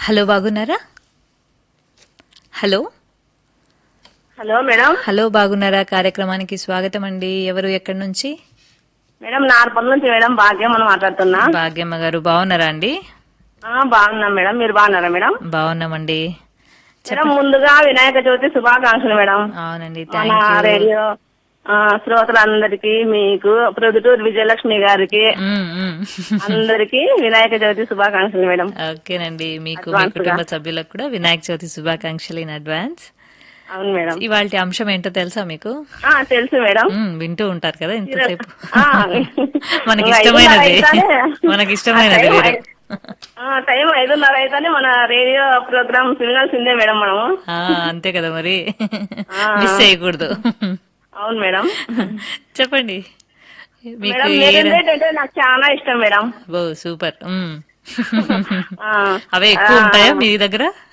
Hello బాగున్నారా hello hello madam hello బాగున్నారా కార్యక్రమానికి స్వాగతం అండి ఎవరు ఎక్కడి నుంచి మేడం నార్పల్ నుంచి మేడం భాగ్యం మనం మాట్లాడుతున్నా భాగ్యమ్మ గారు బాగున్నారా అండి ఆ, బాగున్నాం మేడం మీరు బాగున్నారా మేడం బాగున్నామండి మేడం ముందుగా వినాయక చవితి శుభాకాంక్షలు మేడం అవునండి మన థ్యాంక్ యూ రేడియో ఆ, శ్రోతలందరికీ మీకు ప్రొద్దుటూరు విజయలక్ష్మి గారికి అందరికి వినాయక చవితి శుభాకాంక్షలు మేడం ఓకేనండి మీకు మీ Advance గా. కుటుంబ సభ్యులకు కూడా వినాయక చవితి శుభాకాంక్షలు ఇన్ అడ్వాన్స్ అవును మేడం ఇవాళ అంశం ఏంటో తెలుసా మీకు ఆ, తెలుసు మేడం మ్మ్, వింటూ ఉంటారు కదా ఇంతసేపు ఆ, మనకి ఇంకా ఇష్టమైనది ఐదున్నర అయితేనే- మనకి ఇష్టమైనది ఆ, టైం మీరు ఆ, టైం ఐదున్నర అయితేనే మన రేడియో ప్రోగ్రామ్ వినాల్సిందే మేడం మనము ఆ, అంతే కదా మరి ఆ. మిస్ చేయకూడదు అవును మేడం చెప్పండి మీకు మేడం ఏ మీరు ర- అంటే నాకు చాలా ఇష్టం మేడం ఓ సూపర్ మ్మ్. ఆ, అవే ఎక్కువ ఆ, ఉంటాయా మీ దగ్గర